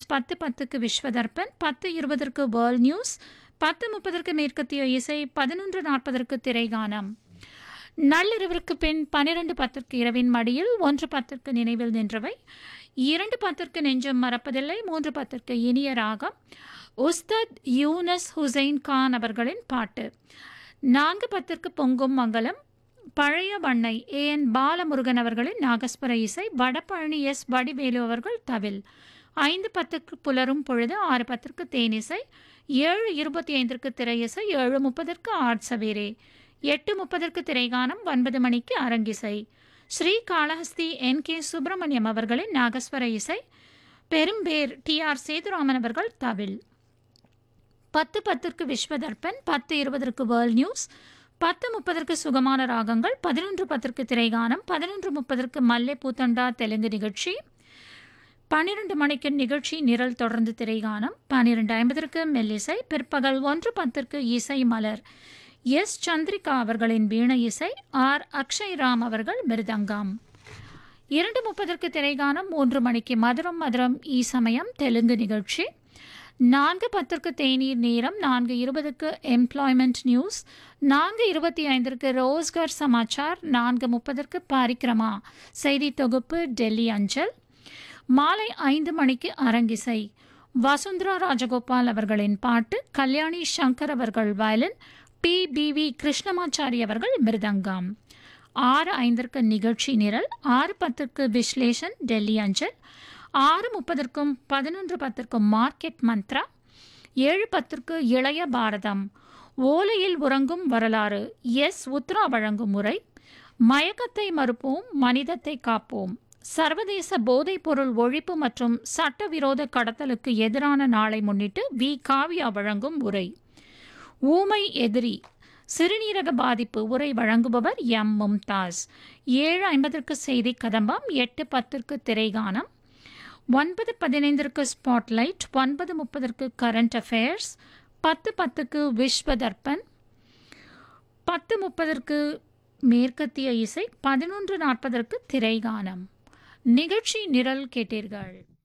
பத்து பத்துக்கு விஸ்வதர்பன் பத்து இருபதற்கு வேர்ல்ட் நியூஸ் பத்து முப்பதற்கு மேற்கத்திய இசை பதினொன்று நாற்பதற்கு திரைகானம் நள்ளிரவிற்கு பின் பனிரெண்டு பத்திற்கு இரவின் மடியில் ஒன்று பத்திற்கு நினைவில் நின்றவை இரண்டு பத்திற்கு நெஞ்சம் மறப்பதில்லை மூன்று பத்திற்கு இனிய ராகம் உஸ்தத் யூனஸ் ஹுசைன் கான் அவர்களின் பாட்டு நான்கு பத்திற்கு பொங்கும் மங்கலம் பழைய வண்ணை ஏ என் பாலமுருகன் அவர்களின் நாகஸ்வர இசை வடபழனி எஸ் வடிவேலு அவர்கள் தவில் ஐந்து பத்துக்கு புலரும் பொழுது ஆறு பத்திற்கு தேனிசை ஏழு இருபத்தி ஐந்திற்கு திரையிசை ஏழு முப்பதற்கு ஆட்சவேரே எட்டு முப்பதற்கு திரைகானம் ஒன்பது மணிக்கு அரங்கிசை ஸ்ரீ காளஹஸ்தி என் கே சுப்பிரமணியம் அவர்களின் நாகஸ்வர இசை பெரும்பேர் டி ஆர் சேதுராமன் அவர்கள் தவில் பத்து பத்திற்கு விஸ்வதர்பன் பத்து இருபதற்கு வேர்ல்ட் நியூஸ் பத்து முப்பதற்கு சுகமான ராகங்கள் பதினொன்று பத்திற்கு திரைகானம் பதினொன்று முப்பதற்கு மல்லை பூத்தண்டா தெலுங்கு நிகழ்ச்சி பன்னிரண்டு மணிக்கு நிகழ்ச்சி நிரல் தொடர்ந்து திரைகானம் பன்னிரண்டு ஐம்பதற்கு மெல்லிசை பிற்பகல் ஒன்று பத்திற்கு இசை மலர் எஸ் சந்திரிகா அவர்களின் வீண இசை ஆர் அக்ஷய் ராம் அவர்கள் மிருதங்கம் இரண்டு முப்பதற்கு திரைகானம் மூன்று மணிக்கு மதுரம் மதுரம் ஈ சமயம் தெலுங்கு நிகழ்ச்சி நான்கு பத்திற்கு தேநீர் நேரம் நான்கு இருபதுக்கு எம்ப்ளாய்மெண்ட் நியூஸ் நான்கு இருபத்தி ஐந்திற்கு ரோஸ்கர் சமாச்சார் நான்கு முப்பதற்கு பாரிக்ரமா செய்தி தொகுப்பு டெல்லி அஞ்சல் மாலை ஐந்து மணிக்கு அரங்கிசை வசுந்தரா ராஜகோபால் அவர்களின் பாட்டு கல்யாணி சங்கர் அவர்கள் violin B B V Krishnamachari அவர்கள் மிருதங்கம் ஆறு ஐந்திற்கு நிகழ்ச்சி நிரல் ஆறு பத்திற்கு விஸ்லேஷன் டெல்லி அஞ்சல் ஆறு முப்பதற்கும் பதினொன்று பத்திற்கும் மார்க்கெட் மந்த்ரா ஏழு பத்திற்கு இளைய பாரதம் ஓலையில் உறங்கும் வரலாறு எஸ் உத்ரா வழங்கும் முறை மயக்கத்தை மறுப்போம் மனிதத்தை காப்போம் சர்வதேச போதைப்பொருள் ஒழிப்பு மற்றும் சட்டவிரோத கடத்தலுக்கு எதிரான நாளை முன்னிட்டு வி காவ்யா வழங்கும் உரை ஊமை எதிரி சிறுநீரக பாதிப்பு உரை வழங்குபவர் எம் மும்தாஸ் ஏழு ஐம்பதற்கு செய்தி கதம்பம் எட்டு பத்திற்கு திரைகானம் ஒன்பது பதினைந்திற்கு ஸ்பாட்லைட் ஒன்பது முப்பதற்கு கரண்ட் அஃபேர்ஸ் பத்து பத்துக்கு விஸ்வதர்பன் பத்து முப்பதற்கு மேற்கத்திய இசை பதினொன்று நாற்பதற்கு திரைகானம் நிகழ்ச்சி நிரல் கேட்டீர்கள்